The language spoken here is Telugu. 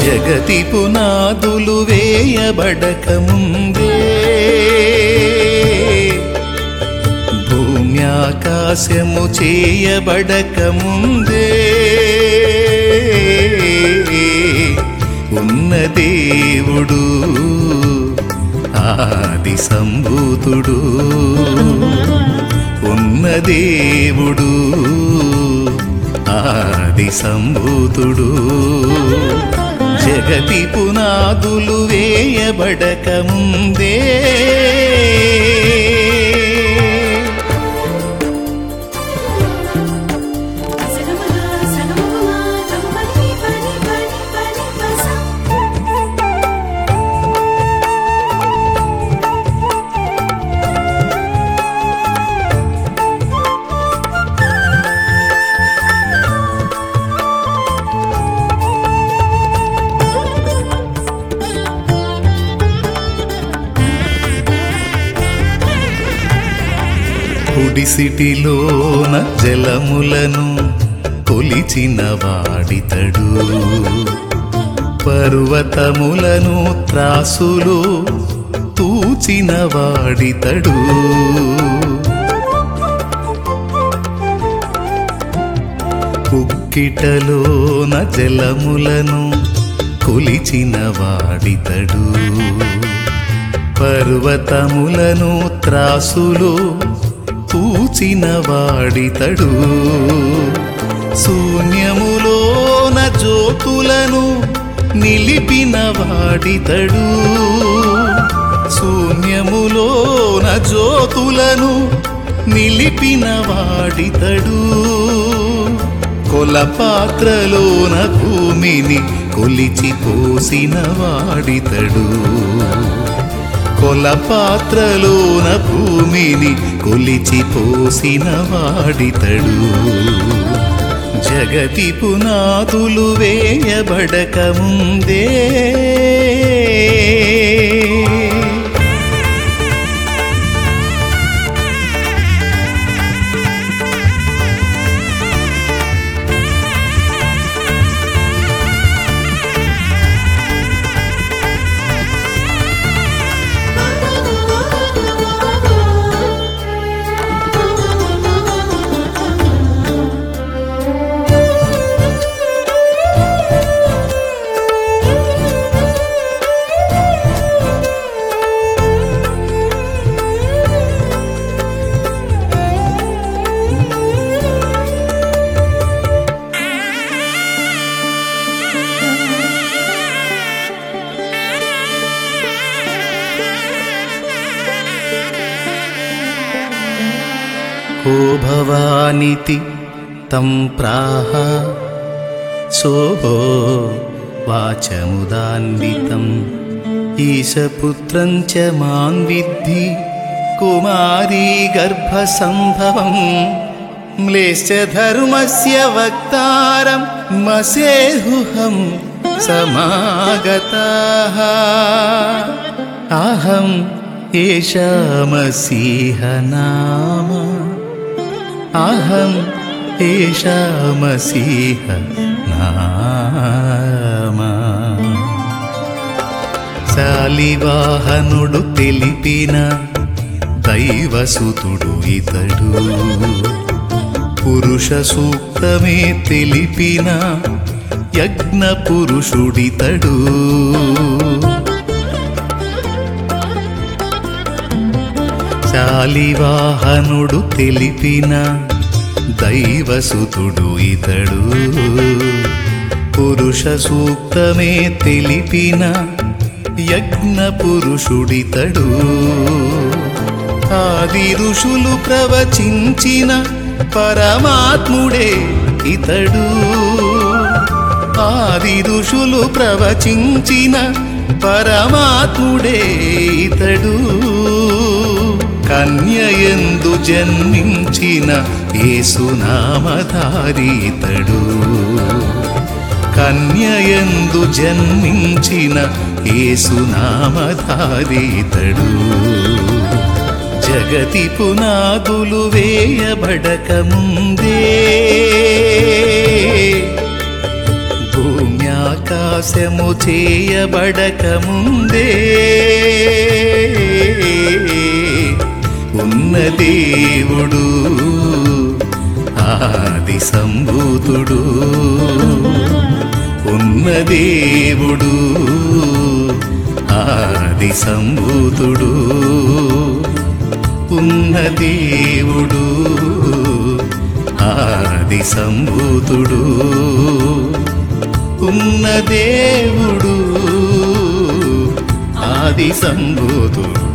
జగతి పునాదులు వేయబడక ముందే భూమి ఆకాశము చేయబడక ముందే ఉన్న దేవుడు ఆది సంభూతుడు ఉన్న దేవుడు ఆది సంభూతుడు జగతి పునాదులు వేయబడక ముందే సగమగా సగమగా గమపని పని పని పని పస కుడిసిటిలోన జలములను కొలిచిన వాడితడు పర్వతములను త్రాసులు తూచిన వాడితడు కుక్కిటలోన జలములను కొలిచిన వాడితడు పర్వతములను త్రాసులు పూచిన వాడితడు శూన్యములోన జ్యోతులను నిలిపిన వాడితడు శూన్యములోన జ్యోతులను నిలిపిన వాడితడు కొలపాత్రలోన భూమిని కొలిచి పోసిన వాడితడు కొలపాత్రలోన భూమిని కొలిచి పోసిన వాడితడు జగతి పునాదులు వేయబడక ముందే को भवानिति तं प्राह सोभो वाचमुदान्वितम् ईशपुत्रं च मां विद्धि कुमारी गर्भसम्भवम् म्लेश्च धर्मस्य वक्तारं मसेहुहं समागताः अहम् एषा मसीह नाम अहम् एषा मसीह నామ శాలివాహనుడు తెలిపిన దైవసుతుడు ఇతడు పురుష సూక్తమే తెలిపిన యజ్ఞ పురుషుడితడు శాలివాహనుడు తెలిపిన దైవసుతుడు ఇతడు పురుష సూక్తమే తెలిపిన యజ్ఞ పురుషుడితడు ఆది ఋషులు ప్రవచించిన పరమాత్ముడే ఇతడు ఆది ఋషులు ప్రవచించిన పరమాత్ముడే ఇతడు కన్యయందు జన్మించిన ఏసునామధారి ఇతడు కన్యయందు జన్మించిన ఏసునామధారి ఇతడు జగతి పునాదులు వేయబడక ముందే భూమ్యాకాశ భాష్యము చేయబడక ముందే ఉన్న దేవుడు ఆది సంభూతుడు ఉన్న దేవుడు ఆది సంభూతుడు ఉన్న దేవుడు ఆది సంభూతుడు ఉన్న దేవుడు ఆది సంభూతుడు